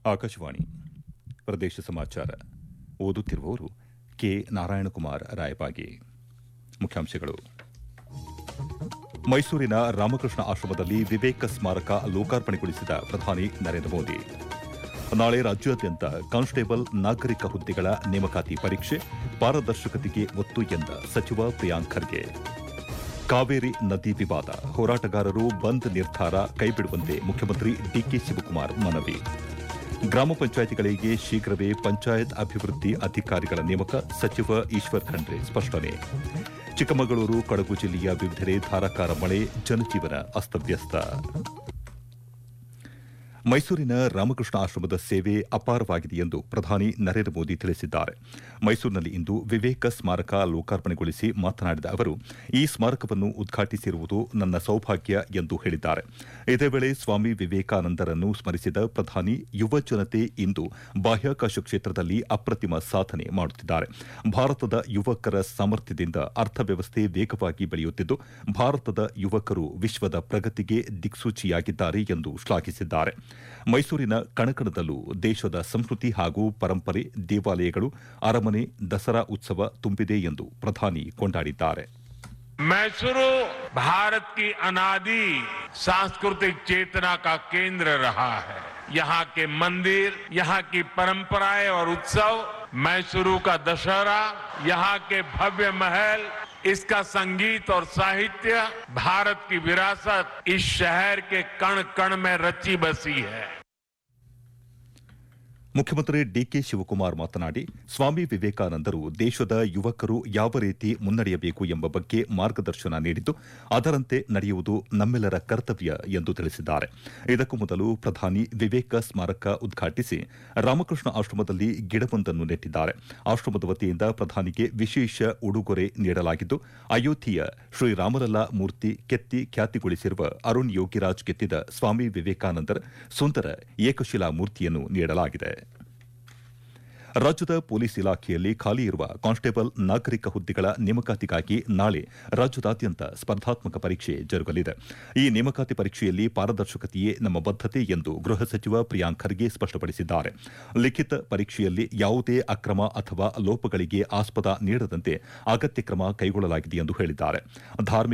ಆಕಾಶವಾಣಿ ಪ್ರದೇಶ ಸಮಾಚಾರ ಓದುತ್ತಿರುವವರು ಕೆ ನಾರಾಯಣಕುಮಾರ್ ರಾಯಬಾಗಿ ಮುಖ್ಯಾಂಶಗಳು ಮೈಸೂರಿನ ರಾಮಕೃಷ್ಣ ಆಶ್ರಮದಲ್ಲಿ ವಿವೇಕ ಸ್ಮಾರಕ ಲೋಕಾರ್ಪಣೆಗೊಳಿಸಿದ ಪ್ರಧಾನಿ ನರೇಂದ್ರ ಮೋದಿ ನಾಳೆ ರಾಜ್ಯಾದ್ಯಂತ ಕಾನ್ಸ್ಟೇಬಲ್ ನಾಗರಿಕ ಹುದ್ದೆಗಳ ನೇಮಕಾತಿ ಪರೀಕ್ಷೆ ಪಾರದರ್ಶಕತೆಗೆ ಒತ್ತು ಎಂದ ಸಚಿವ ಪ್ರಿಯಾಂಕ್ ಖರ್ಗೆ ಕಾವೇರಿ ನದಿ ವಿವಾದ ಹೋರಾಟಗಾರರು ಬಂದ್ ನಿರ್ಧಾರ ಕೈಬಿಡುವಂತೆ ಮುಖ್ಯಮಂತ್ರಿ ಡಿಕೆ ಶಿವಕುಮಾರ್ ಮನವಿ ಗ್ರಾಮ ಪಂಚಾಯಿತಿಗಳಿಗೆ ಶೀಘ್ರವೇ ಪಂಚಾಯತ್ ಅಭಿವೃದ್ಧಿ ಅಧಿಕಾರಿಗಳ ನೇಮಕ ಸಚಿವ ಈಶ್ವರ್ ಖಂಡ್ರೆ ಸ್ಪಷ್ಟನೆ ಚಿಕ್ಕಮಗಳೂರು ಕೊಡಗು ಜಿಲ್ಲೆಯ ವಿವಿಧೆಡೆ ಧಾರಾಕಾರ ಮಳೆ ಜನಜೀವನ ಅಸ್ತವ್ಯಸ್ತ ಮೈಸೂರಿನ ರಾಮಕೃಷ್ಣ ಆಶ್ರಮದ ಸೇವೆ ಅಪಾರವಾಗಿದೆ ಎಂದು ಪ್ರಧಾನಿ ನರೇಂದ್ರ ಮೋದಿ ತಿಳಿಸಿದ್ದಾರೆ ಮೈಸೂರಿನಲ್ಲಿ ಇಂದು ವಿವೇಕ ಸ್ಮಾರಕ ಲೋಕಾರ್ಪಣೆಗೊಳಿಸಿ ಮಾತನಾಡಿದ ಅವರು ಈ ಸ್ಮಾರಕವನ್ನು ಉದ್ಘಾಟಿಸಿರುವುದು ನನ್ನ ಸೌಭಾಗ್ಯ ಎಂದು ಹೇಳಿದ್ದಾರೆ ಇದೇ ವೇಳೆ ಸ್ವಾಮಿ ವಿವೇಕಾನಂದರನ್ನು ಸ್ಮರಿಸಿದ ಪ್ರಧಾನಿ ಯುವ ಜನತೆ ಇಂದು ಬಾಹ್ಯಾಕಾಶ ಕ್ಷೇತ್ರದಲ್ಲಿ ಅಪ್ರತಿಮ ಸಾಧನೆ ಮಾಡುತ್ತಿದ್ದಾರೆ ಭಾರತದ ಯುವಕರ ಸಾಮರ್ಥ್ಯದಿಂದ ಅರ್ಥವ್ಯವಸ್ಥೆ ವೇಗವಾಗಿ ಬೆಳೆಯುತ್ತಿದ್ದು ಭಾರತದ ಯುವಕರು ವಿಶ್ವದ ಪ್ರಗತಿಗೆ ದಿಕ್ಸೂಚಿಯಾಗಿದ್ದಾರೆ ಎಂದು ಶ್ಲಾಘಿಸಿದ್ದಾರೆ ಮೈಸೂರಿನ ಕಣಕಣದಲ್ಲೂ ದೇಶದ ಸಂಸ್ಕೃತಿ ಹಾಗೂ ಪರಂಪರೆ ದೇವಾಲಯಗಳು ಅರಮನೆ ದಸರಾ ಉತ್ಸವ ತುಂಬಿದೆ ಎಂದು ಪ್ರಧಾನಿ ಕೊಂಡಾಡಿದ್ದಾರೆ मैसूरू भारत की अनादि सांस्कृतिक चेतना का केंद्र रहा है यहाँ के मंदिर यहाँ की परंपराएं और उत्सव मैसूरू का दशहरा यहाँ के भव्य महल इसका संगीत और साहित्य भारत की विरासत इस शहर के कण कण में रची बसी है ಮುಖ್ಯಮಂತ್ರಿ ಡಿಕೆ ಶಿವಕುಮಾರ್ ಮಾತನಾಡಿ ಸ್ವಾಮಿ ವಿವೇಕಾನಂದರು ದೇಶದ ಯುವಕರು ಯಾವ ರೀತಿ ಮುನ್ನಡೆಯಬೇಕು ಎಂಬ ಬಗ್ಗೆ ಮಾರ್ಗದರ್ಶನ ನೀಡಿದ್ದು ಅದರಂತೆ ನಡೆಯುವುದು ನಮ್ಮೆಲ್ಲರ ಕರ್ತವ್ಯ ಎಂದು ತಿಳಿಸಿದ್ದಾರೆ ಇದಕ್ಕೂ ಮೊದಲು ಪ್ರಧಾನಿ ವಿವೇಕ ಸ್ಮಾರಕ ಉದ್ಘಾಟಿಸಿ ರಾಮಕೃಷ್ಣ ಆಶ್ರಮದಲ್ಲಿ ಗಿಡವೊಂದನ್ನು ನೆಟ್ಟಿದ್ದಾರೆ ಆಶ್ರಮದ ವತಿಯಿಂದ ಪ್ರಧಾನಿಗೆ ವಿಶೇಷ ಉಡುಗೊರೆ ನೀಡಲಾಗಿದ್ದು ಅಯೋಧ್ಯೆಯ ಶ್ರೀರಾಮಲಲ್ಲಾ ಮೂರ್ತಿ ಕೆತ್ತಿ ಖ್ಯಾತಿಗೊಳಿಸಿರುವ ಅರುಣ್ ಯೋಗಿರಾಜ್ ಕೆತ್ತಿದ ಸ್ವಾಮಿ ವಿವೇಕಾನಂದರ ಸುಂದರ ಏಕಶಿಲಾ ಮೂರ್ತಿಯನ್ನು ನೀಡಲಾಗಿದೆ ರಾಜ್ಯದ ಪೊಲೀಸ್ ಇಲಾಖೆಯಲ್ಲಿ ಖಾಲಿ ಇರುವ ಕಾನ್ಸ್ಟೇಬಲ್ ನಾಗರಿಕ ಹುದ್ದೆಗಳ ನೇಮಕಾತಿಗಾಗಿ ನಾಳೆ ರಾಜ್ಯದಾದ್ಯಂತ ಸ್ಪರ್ಧಾತ್ಮಕ ಪರೀಕ್ಷೆ ಜರುಗಲಿದೆ ಈ ನೇಮಕಾತಿ ಪರೀಕ್ಷೆಯಲ್ಲಿ ಪಾರದರ್ಶಕತೆಯೇ ನಮ್ಮ ಬದ್ಧತೆ ಎಂದು ಗೃಹ ಸಚಿವ ಪ್ರಿಯಾಂಕ್ ಖರ್ಗೆ ಸ್ಪಷ್ಟಪಡಿಸಿದ್ದಾರೆ ಲಿಖಿತ ಪರೀಕ್ಷೆಯಲ್ಲಿ ಯಾವುದೇ ಅಕ್ರಮ ಅಥವಾ ಲೋಪಗಳಿಗೆ ಆಸ್ಪದ ನೀಡದಂತೆ ಅಗತ್ಯ ಕ್ರಮ ಕೈಗೊಳ್ಳಲಾಗಿದೆ ಎಂದು ಹೇಳಿದ್ದಾರೆ ಧಾರ್ಮಿಕ